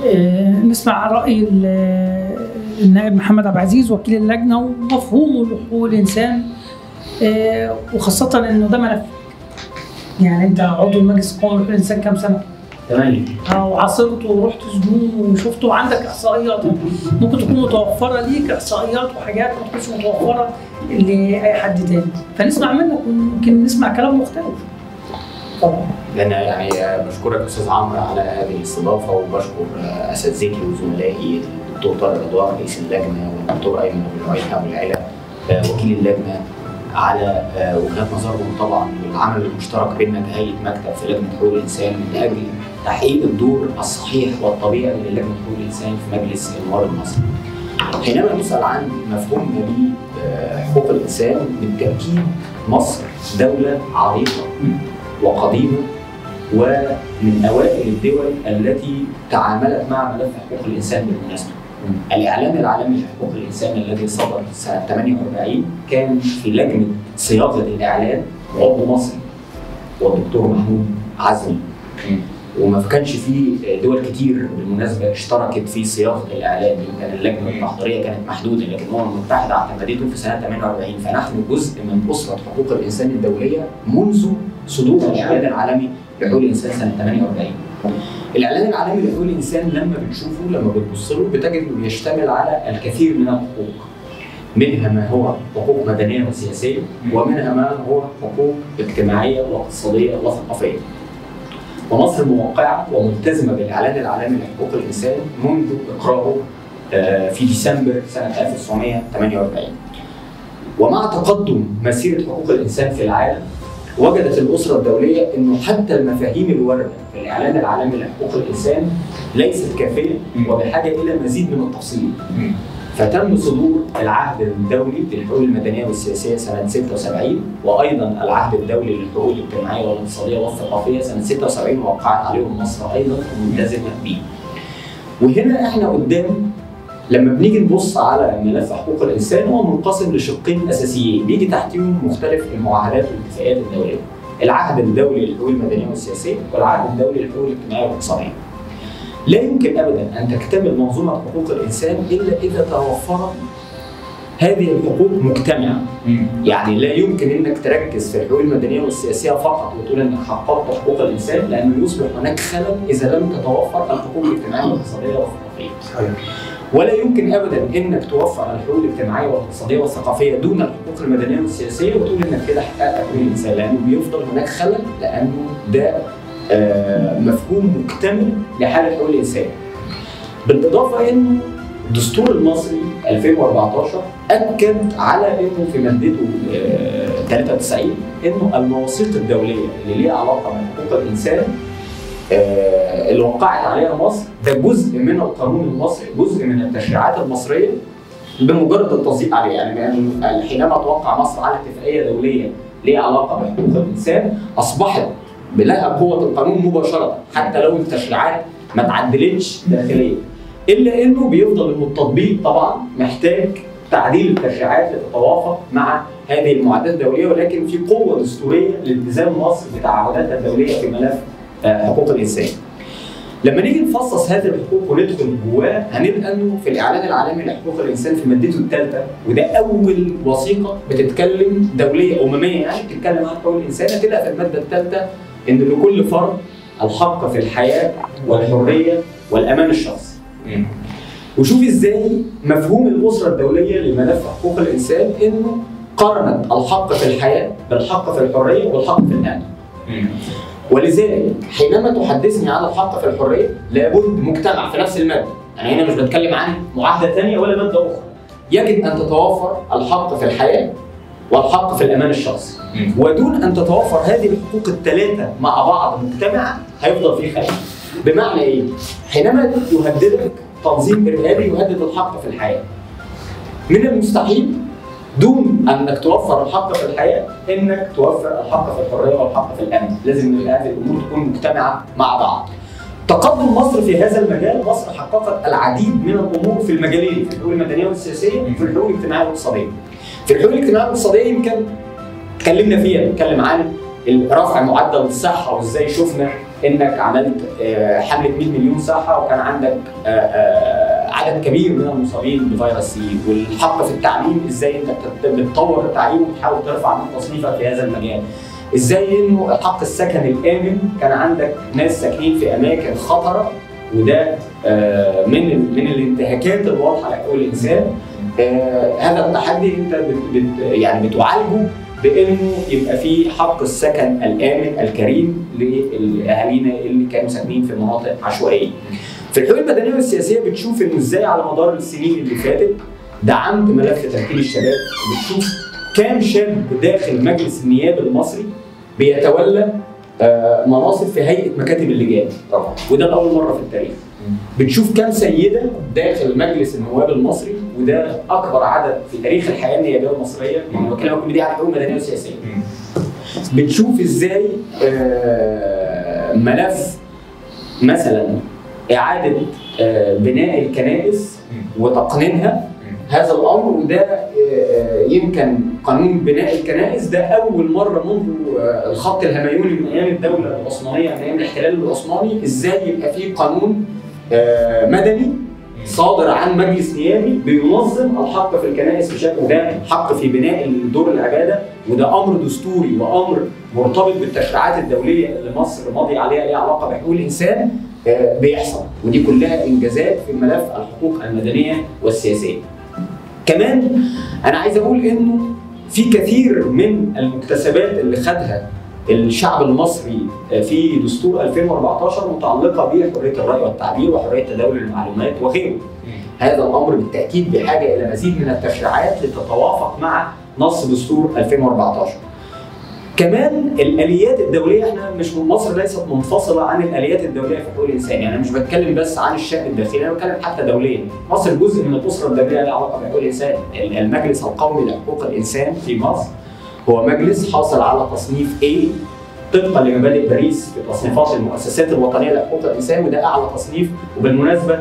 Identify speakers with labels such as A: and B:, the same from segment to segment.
A: آه، نسمع رأي ال- النائب محمد عبد العزيز وكيل اللجنة ومفهومه لحقوق الإنسان آه، وخاصة إنه ده ملف يعني أنت عضو مجلس القومي لحقوق الإنسان كام سنة؟
B: تمام
A: آه، وعاصرته ورحت سجون وشفته وعندك إحصائيات ممكن تكون متوفرة ليك إحصائيات وحاجات ما تكونش متوفرة لأي حد تاني فنسمع منك ويمكن نسمع كلام مختلف طبعا
B: انا يعني بشكرك استاذ عمرو على هذه الاستضافه وبشكر اساتذتي وزملائي الدكتور طارق رضوان رئيس اللجنه والدكتور ايمن ابو العيله ابو العيله آه، وكيل اللجنه على آه، وجهات نظرهم طبعا والعمل المشترك بيننا كهيئه مكتب في لجنه حقوق الانسان من اجل تحقيق الدور الصحيح والطبيعي للجنه حقوق الانسان في مجلس النواب المصري. حينما نسال عن مفهومنا لحقوق الانسان بالتاكيد مصر دوله عريقه وقديمه ومن اوائل الدول التي تعاملت مع ملف حقوق الانسان بالمناسبه. الاعلان العالمي لحقوق الانسان الذي صدر سنه 48 كان في لجنه صياغه الاعلان عضو مصري والدكتور محمود عزمي وما كانش في دول كتير بالمناسبه اشتركت في صياغه الاعلان يمكن اللجنه التحضيريه كانت محدوده لكن الامم المتحده اعتمدته في سنه 48 فنحن جزء من اسره حقوق الانسان الدوليه منذ صدور الاعلان العالمي لحقوق الانسان سنه 48 الاعلان العالمي لحقوق الانسان لما بتشوفه لما بتبص له بتجد انه يشتمل على الكثير من الحقوق منها ما هو حقوق مدنيه وسياسيه ومنها ما هو حقوق اجتماعيه واقتصاديه وثقافيه ومصر موقعه وملتزمه بالاعلان العالمي لحقوق الانسان منذ اقراره آه، في ديسمبر سنه 1948 ومع تقدم مسيره حقوق الانسان في العالم وجدت الاسره الدوليه انه حتى المفاهيم الوارده في الاعلان العالمي لحقوق الانسان ليست كافيه وبحاجه الى مزيد من التفصيل. فتم صدور العهد الدولي للحقوق المدنيه والسياسيه سنه 76 وايضا العهد الدولي للحقوق الاجتماعيه والاقتصاديه والثقافيه سنه 76 وقعت عليهم مصر ايضا وملتزمه به. وهنا احنا قدام لما بنيجي نبص على ملف حقوق الانسان هو منقسم لشقين اساسيين بيجي تحتهم مختلف المعاهدات والاتفاقيات الدوليه. العهد الدولي للحقوق المدنيه والسياسيه والعهد الدولي للحقوق الاجتماعيه والاقتصاديه. لا يمكن ابدا ان تكتمل منظومه حقوق الانسان الا اذا توفرت هذه الحقوق مجتمعه. يعني لا يمكن انك تركز في الحقوق المدنيه والسياسيه فقط وتقول انك حققت حقوق الانسان لانه يصبح هناك خلل اذا لم تتوفر الحقوق الاجتماعيه والاقتصاديه والثقافيه. ولا يمكن ابدا انك توفر الحقوق الاجتماعيه والاقتصاديه والثقافيه دون الحقوق المدنيه والسياسيه وتقول انك كده حققت حقوق الانسان لانه بيفضل هناك خلل لانه ده آه، مفهوم مكتمل لحاله حقوق الانسان. بالاضافه انه الدستور المصري 2014 اكد على انه في مادته آه، 93 انه المواثيق الدوليه اللي ليها علاقه بحقوق الانسان آه، اللي وقعت عليها مصر ده جزء من القانون المصري جزء من التشريعات المصريه بمجرد التصديق عليه يعني يعني حينما توقع مصر على اتفاقيه دوليه ليها علاقه بحقوق الانسان اصبحت لها قوه القانون مباشره حتى لو التشريعات ما تعدلتش داخليا الا انه بيفضل انه التطبيق طبعا محتاج تعديل التشريعات لتتوافق مع هذه المعدات الدوليه ولكن في قوه دستوريه لالتزام مصر بتعهداتها الدوليه في ملف آه، حقوق الانسان. لما نيجي نفصص هذه الحقوق وندخل جواه هنلقى انه في الاعلان العالمي لحقوق الانسان في مادته الثالثه وده اول وثيقه بتتكلم دوليه امميه يعني بتتكلم عن حقوق الانسان هتلاقي في الماده الثالثه ان لكل فرد الحق في الحياه والحريه والامان الشخصي. وشوف ازاي مفهوم الاسره الدوليه لملف حقوق الانسان انه قارنت الحق في الحياه بالحق في الحريه والحق في الامن. ولذلك حينما تحدثني عن الحق في الحريه لابد مجتمع في نفس الماده، يعني هنا مش بتكلم عن معاهده ثانيه ولا ماده اخرى. يجب ان تتوفر الحق في الحياه والحق في الامان الشخصي. ودون ان تتوفر هذه الحقوق الثلاثه مع بعض مجتمعه هيفضل في خلل. بمعنى ايه؟ حينما يهددك تنظيم ارهابي يهدد الحق في الحياه. من المستحيل دون انك توفر الحق في الحياه انك توفر الحق في الحريه والحق في الامن، لازم هذه الامور تكون مجتمعه مع بعض. تقدم مصر في هذا المجال، مصر حققت العديد من الامور في المجالين، في الحقوق المدنيه والسياسيه وفي الحقوق الاجتماعيه والاقتصاديه. في الحقوق الاجتماعيه والاقتصاديه يمكن اتكلمنا فيها، نتكلم عن رفع معدل الصحه وازاي شفنا انك عملت آه، حمله 100 مليون صحه وكان عندك آه، آه، عدد كبير من المصابين بفيروس سي والحق في التعليم ازاي انت بت- بتطور التعليم وتحاول ترفع من تصنيفك في هذا المجال ازاي انه حق السكن الامن كان عندك ناس ساكنين في اماكن خطره وده آه، من ال- من الانتهاكات الواضحه لحقوق الانسان آه، هذا التحدي انت بت بت يعني بتعالجه بانه يبقى في حق السكن الامن الكريم لاهالينا اللي كانوا ساكنين في مناطق عشوائيه. في الحقوق المدنيه والسياسيه بتشوف انه ازاي على مدار السنين اللي فاتت دعمت ملف تمكين الشباب بتشوف كام شاب داخل مجلس النيابه المصري بيتولى آه، مناصب في هيئه مكاتب اللجان
C: طبعا
B: وده لاول مره في التاريخ. بتشوف كام سيده داخل مجلس النواب المصري وده اكبر عدد في تاريخ الحياه النيابيه المصريه يعني بكلمك كل دي عن حقوق مدنيه وسياسيه. بتشوف ازاي آه، ملف مثلا اعاده آه، بناء الكنائس وتقنينها هذا الامر وده آه، يمكن قانون بناء الكنائس ده اول مره منذ آه، الخط الهميوني من ايام الدوله العثمانيه من ايام الاحتلال العثماني ازاي يبقى في قانون آه، مدني صادر عن مجلس نيابي بينظم الحق في الكنائس بشكل ده حق في بناء دور العباده وده امر دستوري وامر مرتبط بالتشريعات الدوليه اللي مصر ماضي عليها ليها علاقه بحقوق الانسان آه، بيحصل ودي كلها انجازات في ملف الحقوق المدنيه والسياسيه. كمان انا عايز اقول انه في كثير من المكتسبات اللي خدها الشعب المصري في دستور 2014 متعلقه بحريه الراي والتعبير وحريه تداول المعلومات وغيره. هذا الامر بالتاكيد بحاجه الى مزيد من التشريعات لتتوافق مع نص دستور 2014. كمان الاليات الدوليه احنا مش مصر ليست منفصله عن الاليات الدوليه في حقوق الانسان، يعني انا مش بتكلم بس عن الشان الداخلي، انا بتكلم حتى دوليا. مصر جزء من الاسره الدوليه لها علاقه بحقوق الانسان، المجلس القومي لحقوق الانسان في مصر هو مجلس حاصل على تصنيف A طبقا لمبادئ باريس في تصنيفات المؤسسات الوطنيه لحقوق الانسان وده اعلى تصنيف وبالمناسبه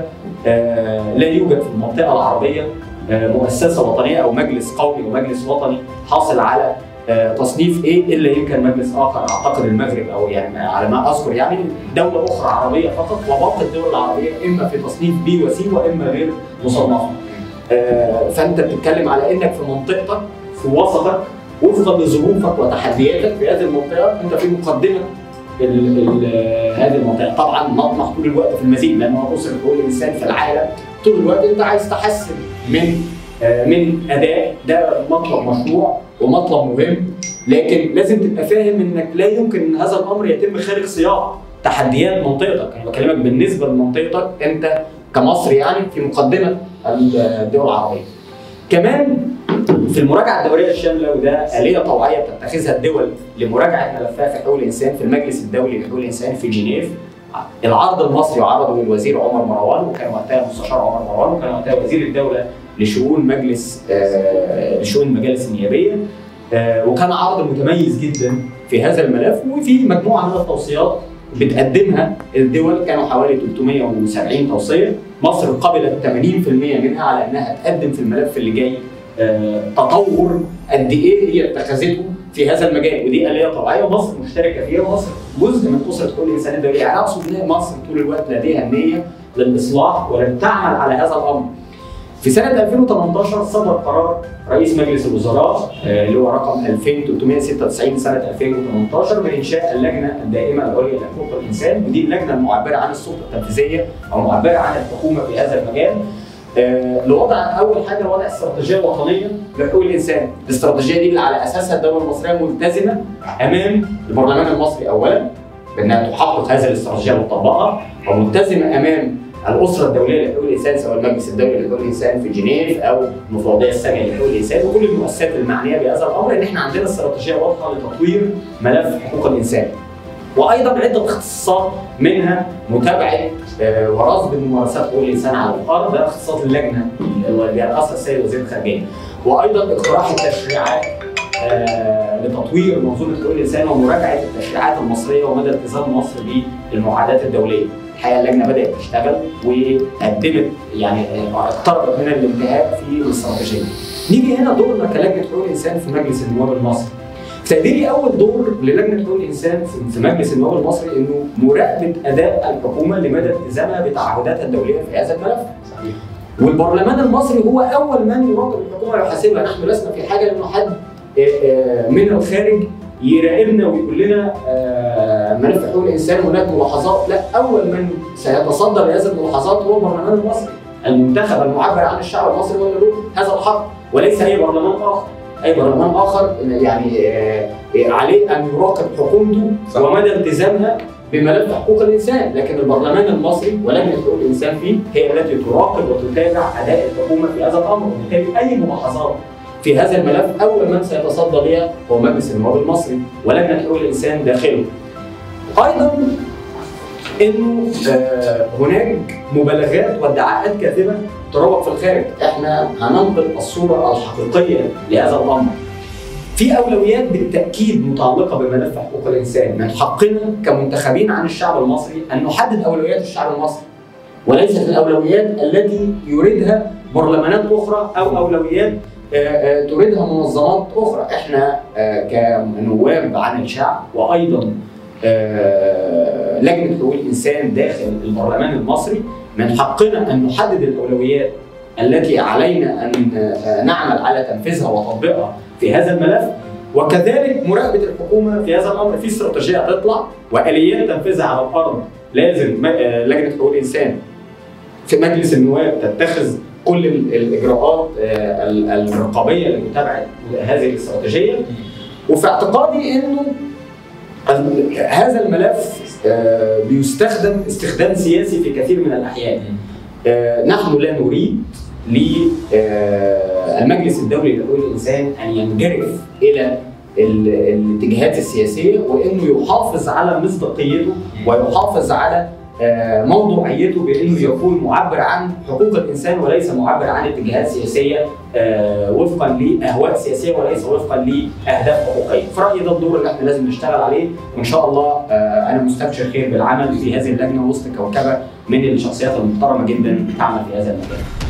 B: آه لا يوجد في المنطقه العربيه آه مؤسسه وطنيه او مجلس قومي ومجلس وطني حاصل على آه تصنيف ايه الا يمكن مجلس اخر اعتقد المغرب او يعني على ما اذكر يعني دوله اخرى عربيه فقط وباقي الدول العربيه اما في تصنيف بي وسي واما غير مصنفه. آه فانت بتتكلم على انك في منطقتك في وسطك وفقا لظروفك وتحدياتك في هذه المنطقه انت في مقدمه ال ال هذه المنطقه طبعا نطمح طول الوقت في المزيد لان هو اسره حقوق الانسان في العالم طول الوقت انت عايز تحسن من آه من اداء ده مطلب مشروع ومطلب مهم لكن لازم تبقى فاهم انك لا يمكن ان هذا الامر يتم خارج سياق تحديات منطقتك انا بكلمك بالنسبه لمنطقتك انت كمصر يعني في مقدمه الدول العربيه كمان في المراجعه الدوريه الشامله وده اليه طوعيه بتتخذها الدول لمراجعه ملفها في حقوق الانسان في المجلس الدولي لحقوق الانسان في جنيف العرض المصري عرضه للوزير عمر مروان وكان وقتها المستشار عمر مروان وكان وقتها وزير الدوله لشؤون مجلس آه لشؤون المجالس النيابيه آه وكان عرض متميز جدا في هذا الملف وفي مجموعه من التوصيات بتقدمها الدول كانوا حوالي 370 توصيه مصر قبلت 80% منها على انها تقدم في الملف اللي جاي آه تطور قد ايه هي اتخذته في هذا المجال ودي اليه طبيعيه ومصر مشتركه فيها ومصر جزء من اسره كل انسان الدوليه يعني اقصد ان مصر طول الوقت لديها النيه للاصلاح ولن تعمل على هذا الامر. في سنه 2018 صدر قرار رئيس مجلس الوزراء اللي هو رقم 2396 سنه 2018 بانشاء اللجنه الدائمه العليا لحقوق الانسان ودي اللجنه المعبره عن السلطه التنفيذيه او معبره عن الحكومه في هذا المجال آه لوضع اول حاجه وضع استراتيجيه وطنيه لحقوق الانسان، الاستراتيجيه دي اللي على اساسها الدوله المصريه ملتزمه امام البرلمان المصري اولا بانها تحقق هذه الاستراتيجيه وتطبقها وملتزمه امام الاسره الدوليه لحقوق الانسان سواء المجلس الدولي لحقوق الانسان في جنيف او المفوضيه الساميه لحقوق الانسان وكل المؤسسات المعنيه بهذا الامر ان احنا عندنا استراتيجيه واضحه لتطوير ملف حقوق الانسان. وايضا عده اختصاصات منها متابعه آه ورصد ممارسات حقوق الانسان على الارض ده اختصاص اللجنه اللي بيرأسها السيد وزير الخارجيه وايضا اقتراح التشريعات آه لتطوير منظومه حقوق الانسان ومراجعه التشريعات المصريه ومدى التزام مصر بالمعاهدات الدوليه. الحقيقه اللجنه بدات تشتغل وقدمت يعني اقتربت من الانتهاء في الاستراتيجيه. نيجي هنا دورنا كلجنه حقوق الانسان في مجلس النواب المصري. في تقديري اول دور للجنه حقوق الانسان في- في مجلس النواب المصري انه مراقبه اداء الحكومه لمدى التزامها بتعهداتها الدوليه في هذا الملف.
C: صحيح
B: والبرلمان المصري هو اول من يراقب الحكومه ويحاسبها، نحن لسنا في حاجه لانه حد آه، آه، من الخارج يراقبنا ويقول لنا آه، ملف حقوق الانسان هناك ملاحظات، لا اول من سيتصدى لهذه الملاحظات هو البرلمان المصري المنتخب المعبر عن الشعب المصري واللي له هذا الحق وليس اي برلمان اخر. اي برلمان اخر يعني آه، آه، عليه ان يراقب حكومته
C: صح.
B: ومدى التزامها بملف حقوق الانسان، لكن البرلمان المصري ولجنه حقوق الانسان فيه هي التي تراقب وتتابع اداء الحكومه في هذا الامر، وبالتالي اي ملاحظات في هذا الملف اول من سيتصدى لها هو مجلس النواب المصري ولجنه حقوق الانسان داخله. ايضا انه آه، هناك مبالغات وادعاءات كاذبه تروج في الخارج، احنا هننقل الصوره الحقيقيه لهذا الامر. في اولويات بالتاكيد متعلقه بملف حقوق الانسان، من حقنا كمنتخبين عن الشعب المصري ان نحدد اولويات الشعب المصري. وليست الاولويات التي يريدها برلمانات اخرى او اولويات آه، آه، تريدها منظمات اخرى، احنا آه، كنواب عن الشعب وايضا آه، لجنه حقوق الانسان داخل البرلمان المصري من حقنا ان نحدد الاولويات التي علينا ان آه، نعمل على تنفيذها وتطبيقها في هذا الملف وكذلك مراقبه الحكومه في هذا الامر في استراتيجيه هتطلع واليات تنفيذها على الارض لازم م- آه، لجنه حقوق الانسان في مجلس النواب تتخذ كل ال- الاجراءات آه، ال- الرقابيه لمتابعه هذه الاستراتيجيه وفي اعتقادي انه ال- هذا الملف آه، بيستخدم استخدام سياسي في كثير من الاحيان آه، نحن لا نريد للمجلس الدولي لحقوق الانسان ان ينجرف الى ال- الاتجاهات السياسيه وانه يحافظ على مصداقيته ويحافظ على آه، موضوعيته بانه يكون معبر عن حقوق الانسان وليس معبر عن اتجاهات سياسيه آه، وفقا لاهواء سياسيه وليس وفقا لاهداف حقوقيه، في رايي ده الدور اللي احنا لازم نشتغل عليه وان شاء الله آه، انا مستبشر خير بالعمل في هذه اللجنه وسط كوكبه من الشخصيات المحترمه جدا تعمل في هذا المجال.